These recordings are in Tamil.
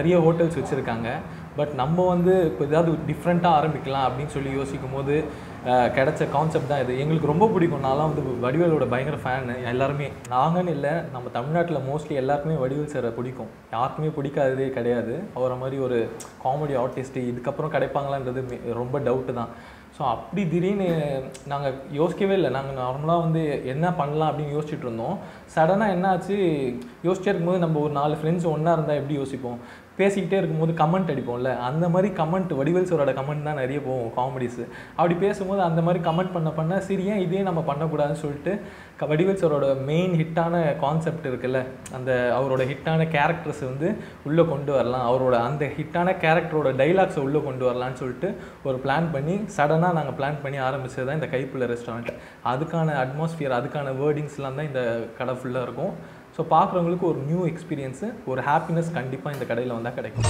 நிறைய ஹோட்டல்ஸ் வச்சுருக்காங்க பட் நம்ம வந்து இப்போ ஏதாவது டிஃப்ரெண்ட்டாக ஆரம்பிக்கலாம் அப்படின்னு சொல்லி யோசிக்கும் போது அஹ், கிடைச்ச கான்செப்ட் தான் இது எங்களுக்கு ரொம்ப பிடிக்கும் நான்லாம் வந்து வடிவேலோட பயங்கர ஃபேனு எல்லாருமே நாங்கன்னு இல்லை நம்ம தமிழ்நாட்டில் மோஸ்ட்லி எல்லாருக்குமே வடிவேல் சாரை பிடிக்கும் யாருக்குமே பிடிக்காததே கிடையாது அவரை மாதிரி ஒரு காமெடி ஆர்டிஸ்ட் இதுக்கப்புறம் கிடைப்பாங்களான்றது மே- ரொம்ப டவுட்டு தான் ஸோ அப்படி திடீர்னு நாங்கள் யோசிக்கவே இல்லை நாங்கள் நார்மலாக வந்து என்ன பண்ணலாம் அப்படின்னு யோசிச்சுட்டு இருந்தோம் சடனாக என்ன ஆச்சு யோசிச்சே இருக்கும்போது நம்ம ஒரு நாலு ஃப்ரெண்ட்ஸ் ஒன்றா இருந்தால் எப்படி யோசிப்போம் பேசிக்கிட்டே இருக்கும்போது கமெண்ட் அடிப்போம்ல அந்த மாதிரி கமெண்ட் வடிவேல் சாரோட கமெண்ட் தான் நிறைய போகும் காமெடிஸ் அப்படி பேசும்போது அந்த மாதிரி கமெண்ட் பண்ண பண்ண சரி ஏன் இதே நம்ம பண்ணக்கூடாதுன்னு சொல்லிட்டு க- வடிவேல் சாரோட மெயின் ஹிட்டான கான்செப்ட் இருக்குல்ல அந்த அவரோட ஹிட்டான கேரக்டர்ஸ் வந்து உள்ளே கொண்டு வரலாம் அவரோட அந்த ஹிட்டான கேரக்டரோட டைலாக்ஸை உள்ளே கொண்டு வரலாம்னு சொல்லிட்டு ஒரு பிளான் பண்ணி சடனாக நாங்கள் பிளான் பண்ணி ஆரம்பிச்சது தான் இந்த கைப்புள்ள ரெஸ்டாரண்ட் அதுக்கான அட்மாஸ்பியர் அதுக்கான வேர்டிங்ஸ்லாம் தான் இந்த கடை ஃபுல்லாக இருக்கும் ஸோ பார்க்குறவங்களுக்கு ஒரு நியூ எக்ஸ்பீரியன்ஸு ஒரு ஹாப்பினஸ் கண்டிப்பாக இந்த கடையில் வந்தால் கிடைக்கும்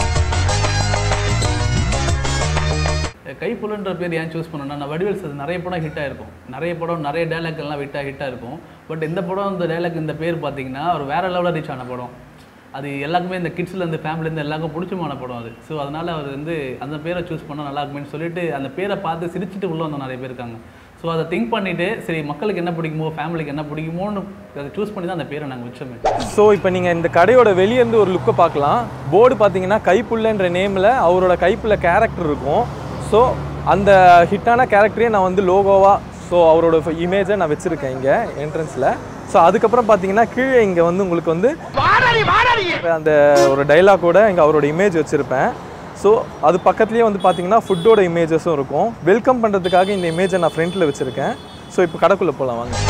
கைப்புலன்ற பேர் ஏன் சூஸ் பண்ணேன்னா நான் வடிவேல் சார் நிறைய படம் ஹிட் ஆயிருக்கும் நிறைய படம் நிறைய டைலாக் எல்லாம் ஹிட்டாக ஹிட்டாக இருக்கும் பட் இந்த படம் இந்த டைலாக் இந்த பேர் பார்த்தீங்கன்னா ஒரு வேற லெவலில் ரீச் ஆன படம் அது எல்லாருக்குமே இந்த கிட்ஸ்லேருந்து ஃபேமிலிலேருந்து எல்லாருக்கும் பிடிச்சமான படம் அது ஸோ அதனால் அவர் வந்து அந்த பேரை சூஸ் பண்ணால் நல்லா இருக்குமேன்னு சொல்லிட்டு அந்த பேரை பார்த்து சிரிச்சிட்டு உள்ள வந்த நிறைய பேர் இருக்காங்க ஸோ அதை திங்க் பண்ணிவிட்டு சரி மக்களுக்கு என்ன பிடிக்குமோ ஃபேமிலிக்கு என்ன பிடிக்குமோன்னு அதை சூஸ் பண்ணி தான் அந்த பேரை நாங்கள் வச்சோமே ஸோ இப்போ நீங்கள் இந்த கடையோட வெளியே இருந்து ஒரு லுக்கை பார்க்கலாம் போர்டு பார்த்தீங்கன்னா கைப்புள்ளன்ற நேமில் அவரோட கைப்புள்ள கேரக்டர் இருக்கும் ஸோ அந்த ஹிட்டான கேரக்டரே நான் வந்து லோகோவாக ஸோ அவரோட இமேஜை நான் வச்சுருக்கேன் இங்கே என்ட்ரன்ஸில் ஸோ அதுக்கப்புறம் பார்த்தீங்கன்னா கீழே இங்கே வந்து உங்களுக்கு வந்து அந்த ஒரு டைலாக்கோட இங்கே அவரோட இமேஜ் வச்சுருப்பேன் ஸோ அது பக்கத்துலேயே வந்து பார்த்தீங்கன்னா ஃபுட்டோட இமேஜஸும் இருக்கும் வெல்கம் பண்ணுறதுக்காக இந்த இமேஜை நான் ஃப்ரண்ட்டில் வச்சுருக்கேன் ஸோ இப்போ கடைக்குள்ளே போகலாம் வாங்க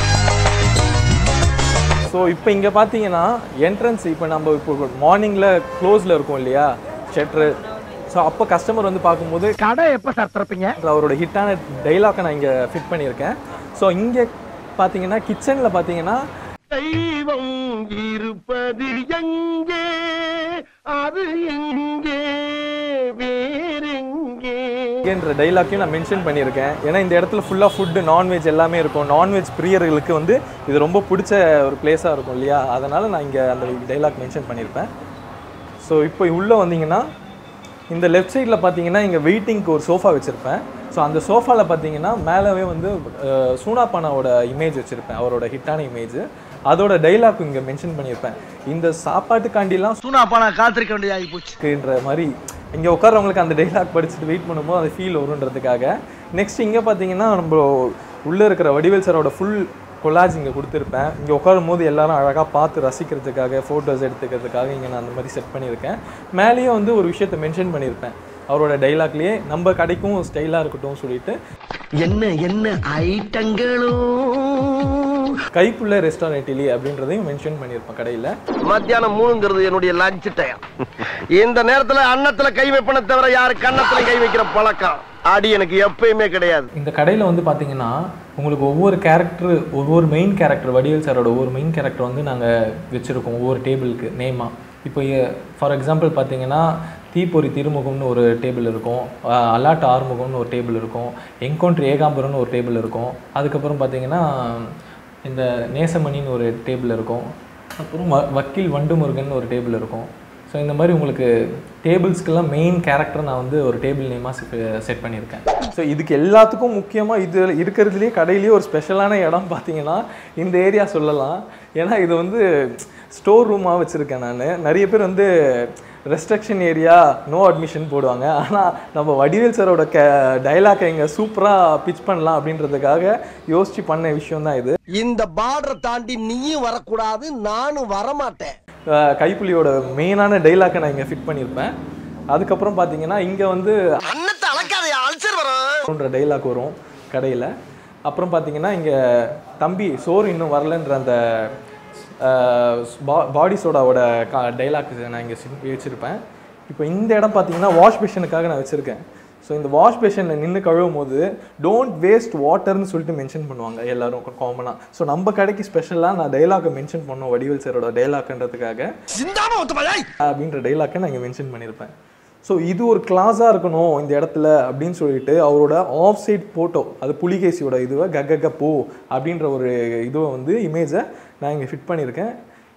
ஸோ இப்போ இங்கே பார்த்தீங்கன்னா என்ட்ரன்ஸ் இப்போ நம்ம இப்போ மார்னிங்கில் க்ளோஸில் இருக்கும் இல்லையா ஷெட்ரு ஸோ அப்போ கஸ்டமர் வந்து பார்க்கும்போது கடை எப்ப சார் திறப்பீங்க அவரோட ஹிட்டான டைலாக்கை நான் இங்கே ஃபிட் பண்ணியிருக்கேன் ஸோ இங்கே பார்த்தீங்கன்னா கிச்சனில் பார்த்தீங்கன்னா தெய்வம் இருப்பது எங்கே அது எங்கே வேறெங்கே என்ற டைலாக்கையும் நான் மென்ஷன் பண்ணியிருக்கேன் ஏன்னா இந்த இடத்துல ஃபுல்லாக ஃபுட்டு நான்வெஜ் எல்லாமே இருக்கும் நான்வெஜ் பிரியர்களுக்கு வந்து இது ரொம்ப பிடிச்ச ஒரு பிளேஸாக இருக்கும் இல்லையா அதனால் நான் இங்கே அந்த டைலாக் மென்ஷன் பண்ணியிருப்பேன் ஸோ இப்போ உள்ளே வந்தீங்கன்னா இந்த லெஃப்ட் சைடில் பார்த்தீங்கன்னா இங்கே வெயிட்டிங்க்கு ஒரு சோஃபா வச்சுருப்பேன் ஸோ அந்த சோஃபாவில் பார்த்தீங்கன்னா மேலவே வந்து அஹ், சூனாப்பானாவோட இமேஜ் வச்சுருப்பேன் அவரோட ஹிட்டான இமேஜ் அதோட டைலாக் இங்கே மென்ஷன் பண்ணியிருப்பேன் இந்த சாப்பாட்டுக்காண்டிலாம் சூனாப்பா நான் காத்திருக்க வேண்டியதாகி போச்சு இருக்குன்ற மாதிரி இங்கே உட்கார்றவங்களுக்கு அந்த டைலாக் படிச்சுட்டு வெயிட் பண்ணும்போது அது ஃபீல் வருன்றதுக்காக நெக்ஸ்ட் இங்கே பார்த்தீங்கன்னா நம்ம உள்ளே இருக்கிற வடிவேல் சாரோட ஃபுல் கொலாஜ் இங்கே கொடுத்துருப்பேன் இங்கே உட்காரும் போது எல்லாரும் அழகாக பார்த்து ரசிக்கிறதுக்காக ஃபோட்டோஸ் எடுத்துக்கிறதுக்காக இங்கே நான் அந்த மாதிரி செட் பண்ணியிருக்கேன் மேலேயும் வந்து ஒரு விஷயத்தை மென்ஷன் பண்ணியிருப்பேன் அவரோட டைலாக்லேயே நம்ம கடைக்கும் ஸ்டைலாக இருக்கட்டும் சொல்லிட்டு என்ன என்ன ஐட்டங்களும் கைப்புள்ள ரெஸ்டாரண்ட் இலி அப்படின்றதையும் மென்ஷன் பண்ணியிருப்பேன் கடையில் மத்தியானம் மூணுங்கிறது என்னுடைய லஞ்ச் டைம் இந்த நேரத்துல அன்னத்துல கை வைப்பன தவிர யாரு கன்னத்துல கை வைக்கிற பழக்கம் அடி எனக்கு எப்பயுமே கிடையாது இந்த கடையில் வந்து பார்த்தீங்கன்னா உங்களுக்கு ஒவ்வொரு கேரக்டர் ஒவ்வொரு மெயின் கேரக்டர் வடிவேல் சாரோட ஒவ்வொரு மெயின் கேரக்டர் வந்து நாங்கள் வச்சுருக்கோம் ஒவ்வொரு டேபிளுக்கு நேமாக இப்போ ஃபார் எக்ஸாம்பிள் பார்த்தீங்கன்னா தீப்பொறி திருமுகம்னு ஒரு டேபிள் இருக்கும் அஹ் அலாட் ஆறுமுகம்னு ஒரு டேபிள் இருக்கும் என்கவுண்டர் ஏகாம்பரம்னு ஒரு டேபிள் இருக்கும் அதுக்கப்புறம் பார்த்தீங்கன்னா இந்த நேசமணின்னு ஒரு டேபிள் இருக்கும் அப்புறம் வ வக்கீல் வண்டுமுருகன் ஒரு டேபிள் இருக்கும் ஸோ இந்த மாதிரி உங்களுக்கு டேபிள்ஸ்க்கெல்லாம் மெயின் கேரக்டர் நான் வந்து ஒரு டேபிள் நேமாக செட் பண்ணியிருக்கேன் ஸோ இதுக்கு எல்லாத்துக்கும் முக்கியமாக இது இருக்கிறதுலேயே கடையிலேயே ஒரு ஸ்பெஷலான இடம் பார்த்தீங்கன்னா இந்த ஏரியா சொல்லலாம் ஏன்னா இது வந்து ஸ்டோர் ரூமாக வச்சுருக்கேன் நான் நிறைய பேர் வந்து ரெஸ்ட்ரிக்ஷன் ஏரியா நோ அட்மிஷன் போடுவாங்க ஆனால் நம்ம வடிவேல் சாரோட க டைலாக்கை இங்கே சூப்பராக பிச் பண்ணலாம் அப்படின்றதுக்காக யோசித்து பண்ண விஷயம் தான் இது இந்த பார்டரை தாண்டி நீயும் வரக்கூடாது நானும் வரமாட்டேன் அஹ் கைப்புலியோட மெயினான டைலாக்கை நான் இங்கே ஃபிட் பண்ணியிருப்பேன் அதுக்கப்புறம் பார்த்தீங்கன்னா இங்கே வந்து அன்னத்தை அளக்காத அல்சர் வரும் ன்ற டைலாக் வரும் கடையில் அப்புறம் பார்த்தீங்கன்னா இங்கே தம்பி சோறு இன்னும் வரலன்ற அந்த பாடி சோடாவோட கா டைலாக் நான் இங்கே வச்சுருப்பேன் இப்போ இந்த இடம் பார்த்தீங்கன்னா வாஷ் பேஷனுக்காக நான் வச்சுருக்கேன் ஸோ இந்த வாஷ் பேஷனில் நின்று கழுவும் போது டோன்ட் வேஸ்ட் வாட்டர்னு சொல்லிட்டு மென்ஷன் பண்ணுவாங்க எல்லாரும் காமனாக ஸோ நம்ம கடைக்கு ஸ்பெஷலாக நான் டைலாக்கை மென்ஷன் பண்ணோம் வடிவேல் சாரோட டைலாக்ன்றதுக்காக சிந்தாம ஒத்துமையா அப்படின்ற டைலாக்கை நான் இங்கே மென்ஷன் பண்ணியிருப்பேன் ஸோ இது ஒரு கிளாஸாக இருக்கணும் இந்த இடத்துல அப்படின்னு சொல்லிட்டு அவரோட ஆஃப் சைட் ஃபோட்டோ அது புலிகேசியோட இதுவை கக போ அப்படின்ற ஒரு இதுவை வந்து இமேஜை நான் இங்கே ஃபிட் பண்ணியிருக்கேன்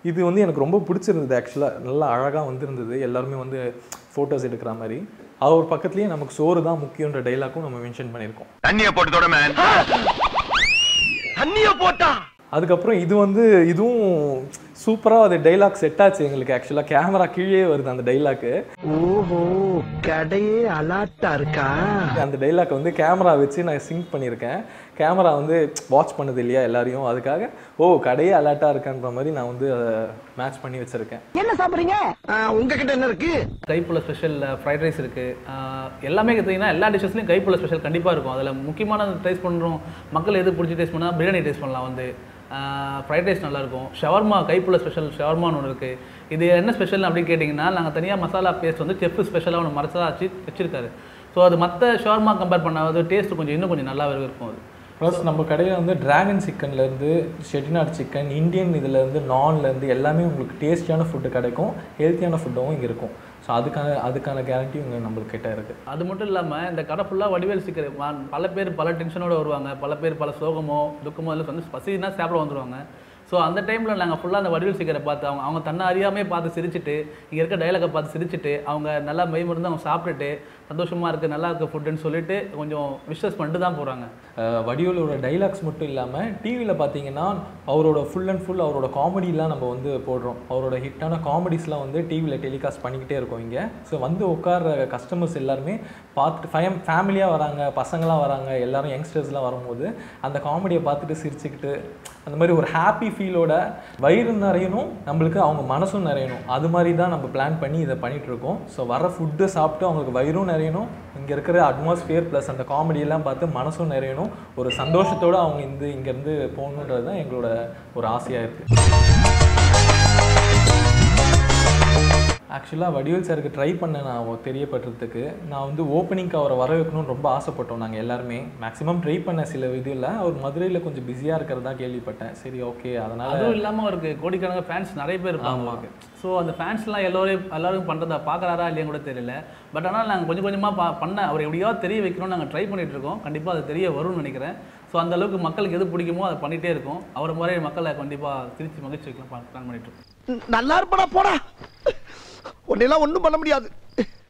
இது வந்து எனக்கு ரொம்ப பிடிச்சிருந்தது ஆக்சுவலாக நல்லா அழகாக வந்திருந்தது எல்லாருமே வந்து ஃபோட்டோஸ் எடுக்கிற மாதிரி அவர் பக்கத்துலேயே நமக்கு சோறு தான் முக்கியன்ற டைலாக்கும் நம்ம மென்ஷன் பண்ணியிருக்கோம் தண்ணிய போட்டு தொட மேன் தண்ணிய போட்டா அதுக்கப்புறம் இது வந்து இதுவும் சூப்பராக அது டைலாக் செட் ஆச்சு எங்களுக்கு ஆக்சுவலாக கேமரா கீழே வருது அந்த டைலாக்கு ஓஹோ கடையே அலாட்டா இருக்கா அந்த டைலாக் வந்து கேமரா வச்சு நான் சிங்க் பண்ணியிருக்கேன் கேமரா வந்து வாட்ச் பண்ணுது இல்லையா எல்லாரையும் அதுக்காக ஓ கடையே அலர்ட்டாக இருக்கான்ற மாதிரி நான் வந்து அதை மேட்ச் பண்ணி வச்சுருக்கேன் என்ன சாப்பிடுறீங்க உங்ககிட்ட என்ன இருக்கு கைப்புள்ள ஸ்பெஷல் ஃப்ரைட் ரைஸ் இருக்குது எல்லாமே பார்த்தீங்கன்னா எல்லா டிஷ்ஷஸ்லையும் கைப்புள்ள ஸ்பெஷல் கண்டிப்பாக இருக்கும் அதில் முக்கியமான டேஸ்ட் பண்ணுறோம் மக்கள் எது பிடிச்சி டேஸ்ட் பண்ணால் பிரியாணி டேஸ்ட் பண்ணலாம் வந்து ஃப்ரைட் ரைஸ் நல்லாயிருக்கும் ஷவர்மா கைப்புள்ள ஸ்பெஷல் ஷவர்மான்னு ஒன்று இருக்குது இது என்ன ஸ்பெஷல் அப்படின்னு கேட்டிங்கன்னா நாங்கள் தனியாக மசாலா பேஸ்ட் வந்து செஃப் ஸ்பெஷலாக ஒன்று மரசா வச்சு வச்சிருக்காரு ஸோ அது மற்ற ஷவர்மா கம்பேர் பண்ணாவது டேஸ்ட் கொஞ்சம் இன்னும் கொஞ்சம் நல்லாவே இருக்கும் அது ப்ளஸ் நம்ம கடையில் வந்து டிராகன் சிக்கன்லேருந்து செட்டிநாட் சிக்கன் இந்தியன் இதுலேருந்து நான்லேருந்து எல்லாமே உங்களுக்கு டேஸ்டியான ஃபுட்டு கிடைக்கும் ஹெல்த்தியான ஃபுட்டும் இங்கே இருக்கும் ஸோ அதுக்கான அதுக்கான கேரண்டி இங்கே நம்மளுக்கு கிட்ட இருக்குது அது மட்டும் இல்லாமல் இந்த கடை ஃபுல்லாக வடிவேல் சீக்கிரம் வா- பல பேர் பல டென்ஷனோட வருவாங்க பல பேர் பல சோகமோ துக்கமோ இல்லை வந்து பசினா சாப்பிட வந்துருவாங்க ஸோ அந்த டைமில் நாங்கள் ஃபுல்லாக அந்த வடிவேல் சீக்கிரை பார்த்து அவங்க அவங்க தன்னை அறியாமே பார்த்து சிரிச்சிட்டு இங்கே இருக்க டைலாகை பார்த்து சிரிச்சிட்டு அவங்க நல்லா மெய்மருந்து அவங்க சாப்பிட்டுட்டு சந்தோஷமாக இருக்குது நல்லா இருக்கு ஃபுட்டுன்னு சொல்லிட்டு கொஞ்சம் விஷஸ் பண்ணிட்டு தான் போகிறாங்க வடிவேலோட டைலாக்ஸ் மட்டும் இல்லாமல் டிவியில் பார்த்தீங்கன்னா அவரோட ஃபுல் அண்ட் ஃபுல் அவரோட காமெடிலாம் நம்ம வந்து போடுறோம் அவரோட ஹிட்டான காமெடிஸ்லாம் வந்து டிவியில் டெலிகாஸ்ட் பண்ணிக்கிட்டே இருக்கோம் இங்கே ஸோ வந்து உட்கார்ற கஸ்டமர்ஸ் எல்லாருமே பார்த்துட்டு ஃபயம் ஃபேமிலியாக வராங்க பசங்களாம் வராங்க எல்லாரும் யங்ஸ்டர்ஸ்லாம் வரும்போது அந்த காமெடியை பார்த்துட்டு சிரிச்சுக்கிட்டு அந்த மாதிரி ஒரு ஹாப்பி ஃபீலோட வயிறு நிறையணும் நம்மளுக்கு அவங்க மனசும் நிறையணும் அது மாதிரி தான் நம்ம பிளான் பண்ணி இதை பண்ணிட்டு இருக்கோம் ஸோ வர ஃபுட்டு சாப்பிட்டு அவங்களுக்கு வயிறும் நிறையணும் இங்கே இருக்கிற அட்மாஸ்பியர் ப்ளஸ் அந்த காமெடியெல்லாம் பார்த்து மனசும் நிறையணும் ஒரு சந்தோஷத்தோடு அவங்க இந்த இங்கேருந்து போகணுன்றது தான் எங்களோட ஒரு ஆசையாக இருக்குது ஆக்சுவலாக வடிவேல் சாருக்கு ட்ரை பண்ண நான் தெரியப்படுறதுக்கு நான் வந்து ஓப்பனிங்க்கு அவரை வர வைக்கணும்னு ரொம்ப ஆசைப்பட்டோம் நாங்கள் எல்லாருமே மேக்ஸிமம் ட்ரை பண்ண சில இதில் அவர் மதுரையில் கொஞ்சம் பிஸியாக இருக்கிறதா கேள்விப்பட்டேன் சரி ஓகே அதனால் அதுவும் இல்லாமல் அவருக்கு கோடிக்கணக்கான ஃபேன்ஸ் நிறைய பேர் இருப்பாங்க அவருக்கு ஸோ அந்த ஃபேன்ஸ்லாம் எல்லோரையும் எல்லாரும் பண்ணுறதா பார்க்குறாரா இல்லையா கூட தெரியல பட் ஆனால் நாங்கள் கொஞ்சம் கொஞ்சமாக பா பண்ண அவர் எப்படியாவது தெரிய வைக்கணும்னு நாங்கள் ட்ரை பண்ணிட்டு இருக்கோம் கண்டிப்பாக அது தெரிய வரும்னு நினைக்கிறேன் ஸோ அந்த அளவுக்கு மக்களுக்கு எது பிடிக்குமோ அதை பண்ணிகிட்டே இருக்கோம் அவர் மாதிரி மக்களை கண்டிப்பாக திருச்சி மகிழ்ச்சி வைக்கலாம் பிளான் பண்ணிட்டு இருக்கோம் நல்லா இருப்படா போடா உன்னெல்லாம் ஒண்ணும் பண்ண முடியாது